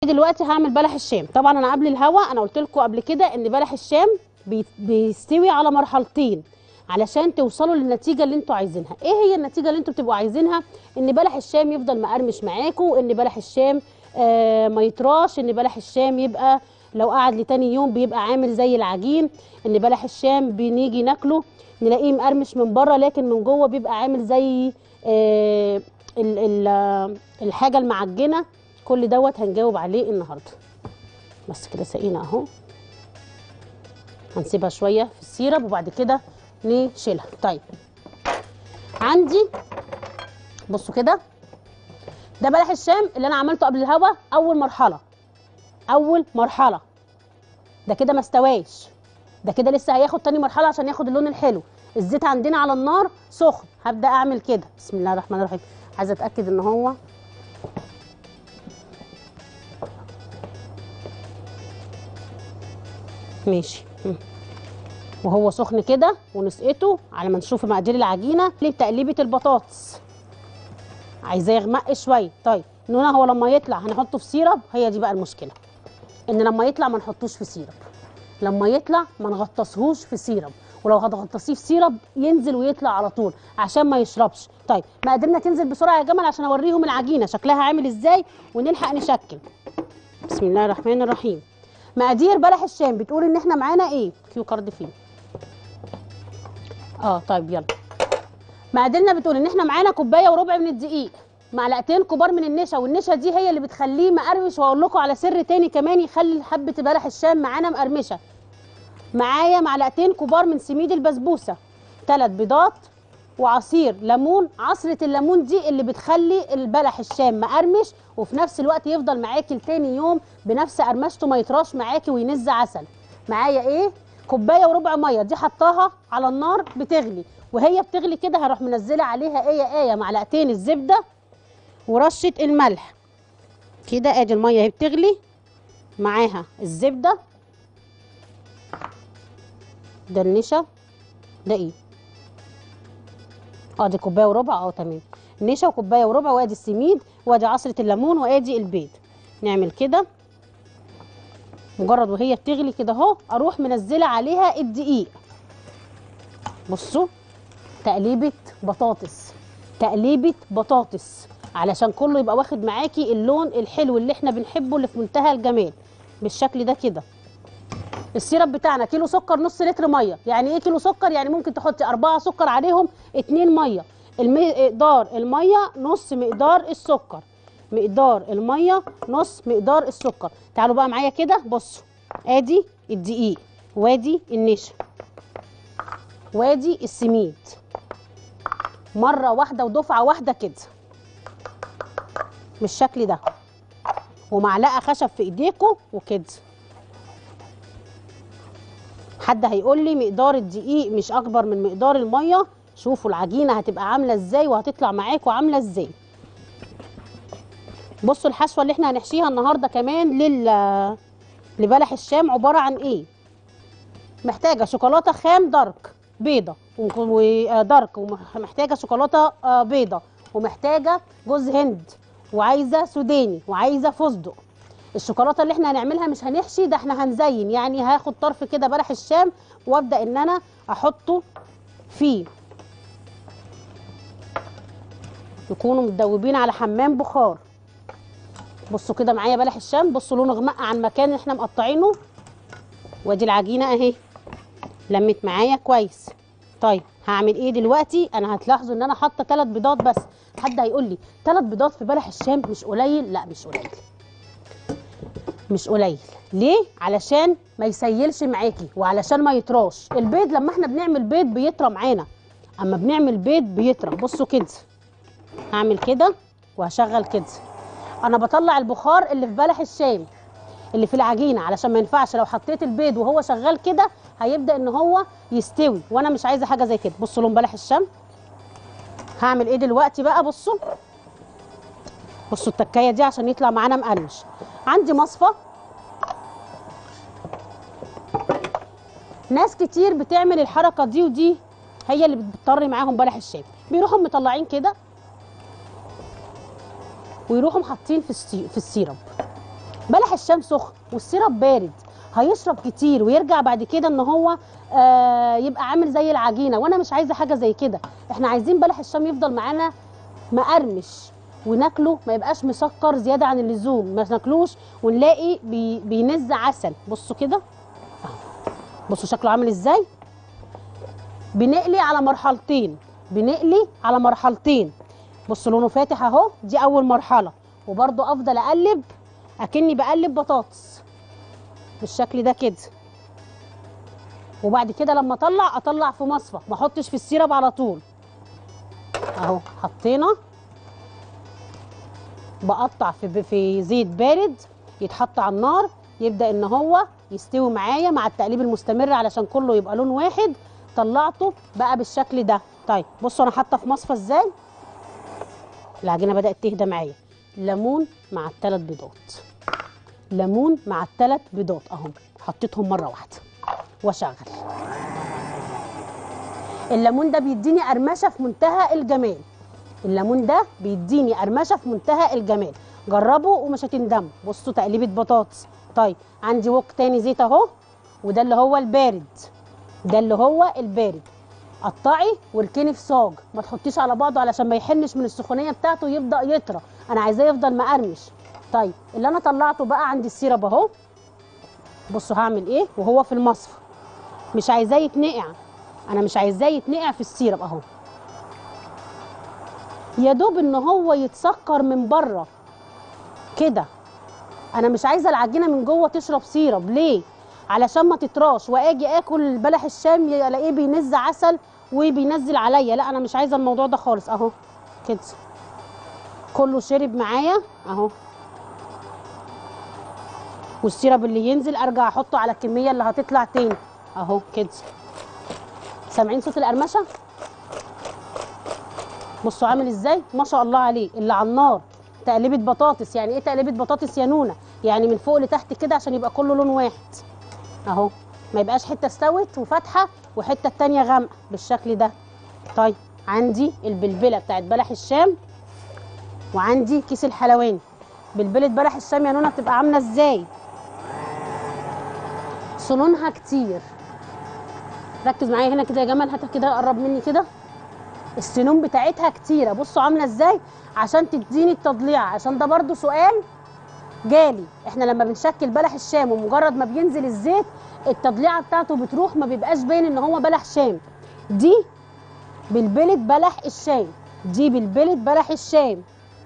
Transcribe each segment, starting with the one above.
دلوقتي هعمل بلح الشام طبعا انا قبل الهوا انا قلت لكم قبل كده ان بلح الشام بي- بيستوي على مرحلتين علشان توصلوا للنتيجه اللي انتوا عايزينها ايه هي النتيجه اللي انتوا بتبقوا عايزينها ان بلح الشام يفضل مقرمش معاكم ان بلح الشام آه ما يطراش ان بلح الشام يبقى لو قعد لتاني يوم بيبقى عامل زي العجين ان بلح الشام بنيجي ناكله نلاقيه مقرمش من بره لكن من جوه بيبقى عامل زي آه ال ال آه، الحاجه المعجنه كل دوت هنجاوب عليه النهارده بس كده سقينا اهو هنسيبها شويه في السيرب وبعد كده نشيلها طيب عندي بصوا كده ده بلح الشام اللي انا عملته قبل الهوا اول مرحله اول مرحله ده كده ما استواش ده كده لسه هياخد تاني مرحله عشان ياخد اللون الحلو الزيت عندنا على النار سخن هبدا اعمل كده بسم الله الرحمن الرحيم عايزه اتاكد ان هو ماشي مم. وهو سخن كده ونسقته على ما نشوف مقادير العجينه لتقليبه البطاطس عايزاه يغمق شويه طيب نونا هو لما يطلع هنحطه في سيرب هي دي بقى المشكله ان لما يطلع ما نحطوش في سيرب لما يطلع ما نغطسهوش في سيرب ولو هتغطسيه في سيرب ينزل ويطلع على طول عشان ما يشربش طيب مقاديرنا تنزل بسرعه يا جمال عشان اوريهم العجينه شكلها عامل ازاي ونلحق نشكل بسم الله الرحمن الرحيم مقادير بلح الشام بتقول ان احنا معانا ايه كيو كارد فين اه طيب يلا مقاديرنا بتقول ان احنا معانا كوبايه وربع من الدقيق معلقتين كبار من النشا والنشا دي هي اللي بتخليه مقرمش واقول لكم على سر تاني كمان يخلي حبه بلح الشام معانا مقرمشه معايا معلقتين كبار من سميد البسبوسه ثلاث بيضات وعصير ليمون عصرة الليمون دي اللي بتخلي البلح الشام مقرمش وفي نفس الوقت يفضل معاكي لتاني يوم بنفس قرمشته ما يطراش معاكي وينز عسل معايا ايه كوبايه وربع ميه دي حطاها على النار بتغلي وهي بتغلي كده هروح منزله عليها ايه يا ايه معلقتين الزبده ورشه الملح كده ادي الميه اهي بتغلي معاها الزبده ده النشا ده ايه اه دي كوبايه وربع اه تمام نشا وكوبايه وربع وادي السميد وادي عصره الليمون وادي البيض نعمل كده مجرد وهي بتغلي كده اهو اروح منزله عليها الدقيق بصوا تقليبه بطاطس تقليبه بطاطس علشان كله يبقى واخد معاكي اللون الحلو اللي احنا بنحبه اللي في منتهى الجمال بالشكل ده كده السيرب بتاعنا كيلو سكر نص لتر ميه يعني ايه كيلو سكر يعني ممكن تحطي أربعة سكر عليهم اتنين ميه مقدار الميه نص مقدار السكر مقدار الميه نص مقدار السكر تعالوا بقى معايا كده بصوا ادي الدقيق وادي النشا وادي السميد مره واحده ودفعه واحده كده بالشكل ده ومعلقه خشب في ايديكم وكده حد هيقول لي مقدار الدقيق مش اكبر من مقدار الميه شوفوا العجينه هتبقى عامله ازاي وهتطلع معاكم عامله ازاي بصوا الحشوه اللي احنا هنحشيها النهارده كمان لل لبلح الشام عباره عن ايه محتاجه شوكولاته خام دارك بيضه ودارك ومحتاجه شوكولاته آه، بيضه ومحتاجه جوز هند وعايزه سوداني وعايزه فستق الشوكولاته اللي احنا هنعملها مش هنحشي ده احنا هنزين يعني هاخد طرف كده بلح الشام وابدا ان انا احطه فيه يكونوا متدوبين على حمام بخار بصوا كده معايا بلح الشام بصوا لونه غمق عن المكان اللي احنا مقطعينه وادي العجينه اهي لمت معايا كويس طيب هعمل ايه دلوقتي انا هتلاحظوا ان انا حاطه ثلاث بيضات بس حد هيقول لي ثلاث بيضات في بلح الشام مش قليل لا مش قليل مش قليل ليه علشان ما يسيلش معاكي وعلشان ما يطراش البيض لما احنا بنعمل بيض بيطرى معانا اما بنعمل بيض بيطرى بصوا كده هعمل كده وهشغل كده انا بطلع البخار اللي في بلح الشام اللي في العجينه علشان ما ينفعش لو حطيت البيض وهو شغال كده هيبدا ان هو يستوي وانا مش عايزه حاجه زي كده بصوا لون بلح الشام هعمل ايه دلوقتي بقى بصوا بصوا التكايه دي عشان يطلع معانا مقرمش عندي مصفى ناس كتير بتعمل الحركه دي ودي هي اللي بتضطر معاهم بلح الشام بيروحوا مطلعين كده ويروحوا حاطين في السي... في السيرب بلح الشام سخن والسيرب بارد هيشرب كتير ويرجع بعد كده ان هو آه يبقى عامل زي العجينه وانا مش عايزه حاجه زي كده احنا عايزين بلح الشام يفضل معانا مقرمش وناكله ما يبقاش مسكر زياده عن اللزوم ما ناكلوش ونلاقي بي بينز عسل بصوا كده أهو. بصوا شكله عامل ازاي بنقلي على مرحلتين بنقلي على مرحلتين بصوا لونه فاتح اهو دي اول مرحله وبرضو افضل اقلب اكني بقلب بطاطس بالشكل ده كده وبعد كده لما اطلع اطلع في مصفى ما احطش في السيرب على طول اهو حطينا بقطع في في زيت بارد يتحط على النار يبدا ان هو يستوي معايا مع التقليب المستمر علشان كله يبقى لون واحد طلعته بقى بالشكل ده طيب بصوا انا حاطه في مصفى ازاي العجينه بدات تهدى معايا ليمون مع الثلاث بيضات ليمون مع الثلاث بيضات اهم حطيتهم مره واحده واشغل الليمون ده بيديني قرمشه في منتهى الجمال الليمون ده بيديني قرمشه في منتهى الجمال جربوا ومش هتندموا بصوا تقليبه بطاطس طيب عندي وok تاني زيت اهو وده اللي هو البارد ده اللي هو البارد قطعي واركني في صاج ما تحطيش على بعضه علشان ما يحنش من السخونيه بتاعته يبدا يطرى انا عايزاه يفضل مقرمش طيب اللي انا طلعته بقى عندي السيرب اهو بصوا هعمل ايه وهو في المصفى مش عايزاه يتنقع انا مش عايزاه يتنقع في السيرب اهو يا دوب ان هو يتسكر من بره كده انا مش عايزه العجينه من جوه تشرب سيرب ليه علشان ما تطراش واجي اكل بلح الشام الاقيه بينز عسل وبينزل عليا لا انا مش عايزه الموضوع ده خالص اهو كده كله شرب معايا اهو والسيرب اللي ينزل ارجع احطه على الكميه اللي هتطلع تاني اهو كده سامعين صوت القرمشه بصوا عامل ازاي ما شاء الله عليه اللي على النار تقليبه بطاطس يعني ايه تقليبه بطاطس يا نونه يعني من فوق لتحت كده عشان يبقى كله لون واحد اهو ما يبقاش حته استوت وفاتحه وحته التانية غامقه بالشكل ده طيب عندي البلبله بتاعت بلح الشام وعندي كيس الحلواني بلبله بلح الشام يا نونه بتبقى عامله ازاي سنونها كتير ركز معايا هنا كده يا جمال هاتها كده قرب مني كده السنون بتاعتها كتيره بصوا عامله ازاي عشان تديني التضليع عشان ده برضو سؤال جالي احنا لما بنشكل بلح الشام ومجرد ما بينزل الزيت التضليعه بتاعته بتروح ما بيبقاش باين ان هو بلح شام دي بلبله بلح الشام دي بلبله بلح الشام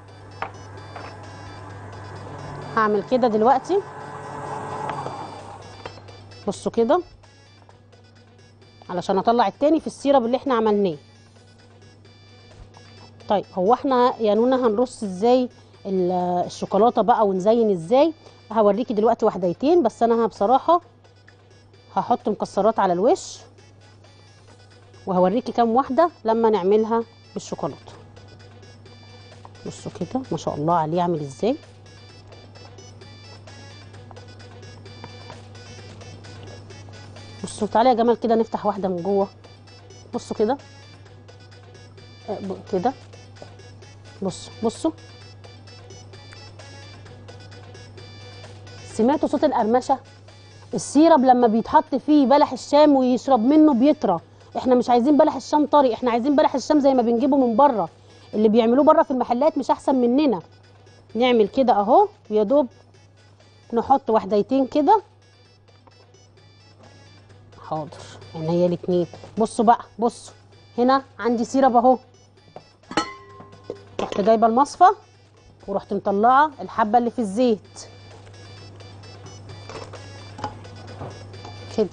هعمل كده دلوقتي بصوا كده علشان اطلع التاني في السيرب اللي احنا عملناه طيب هو احنا يا نونا هنرص ازاي ال- الشوكولاته بقى ونزين ازاي هوريكي دلوقتي وحديتين بس انا بصراحه هحط مكسرات على الوش وهوريكي كام واحده لما نعملها بالشوكولاته بصوا كده ما شاء الله عليه عامل ازاي بصوا تعالى يا جمال كده نفتح واحده من جوه بصوا كده آه، ب- كده بصوا بصوا سمعتوا صوت القرمشه السيرب لما بيتحط فيه بلح الشام ويشرب منه بيطرى احنا مش عايزين بلح الشام طري احنا عايزين بلح الشام زي ما بنجيبه من بره اللي بيعملوه بره في المحلات مش احسن مننا نعمل كده اهو ويا دوب نحط واحدتين كده حاضر عينيا الاتنين بصوا بقى بصوا هنا عندي سيرب اهو رحت جايبه المصفى ورحت مطلعه الحبه اللي في الزيت كده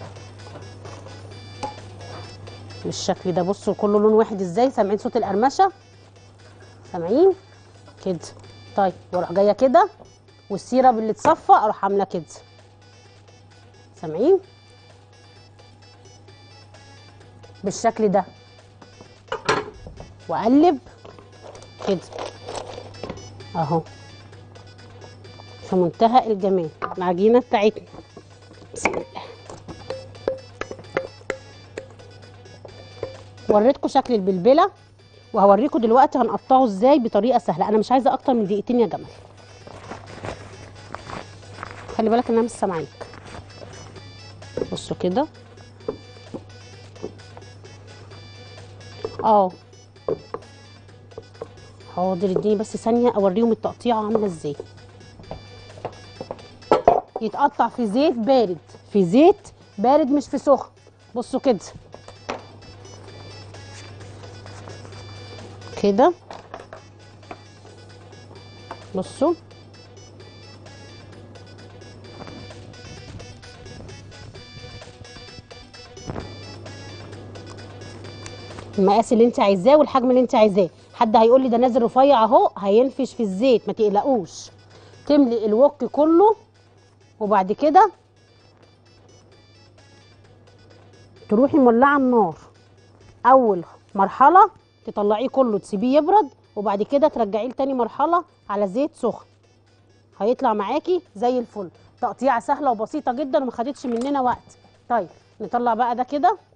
بالشكل ده بصوا كله لون واحد ازاي سامعين صوت القرمشه سامعين كده طيب واروح جايه كده والسيرب اللي اتصفى اروح عامله كده سامعين بالشكل ده واقلب كده اهو في منتهى الجمال العجينه بتاعتنا بسم الله وريتكم شكل البلبله وهوريكم دلوقتي هنقطعه ازاي بطريقه سهله انا مش عايزه اكتر من دقيقتين يا جمال خلي بالك انها مش سامعاك بصوا كده اه حاضر اديني بس ثانيه اوريهم التقطيعه عامله ازاي يتقطع في زيت بارد في زيت بارد مش في سخن بصوا كده كده بصوا المقاس اللي انت عايزاه والحجم اللي انت عايزاه حد هيقول لي ده نازل رفيع اهو هينفش في الزيت ما تقلقوش تملي الوك كله وبعد كده تروحي مولعه النار اول مرحله تطلعيه كله تسيبيه يبرد وبعد كده ترجعيه لتاني مرحله على زيت سخن هيطلع معاكي زي الفل تقطيعه سهله وبسيطه جدا وما خدتش مننا وقت طيب نطلع بقى ده كده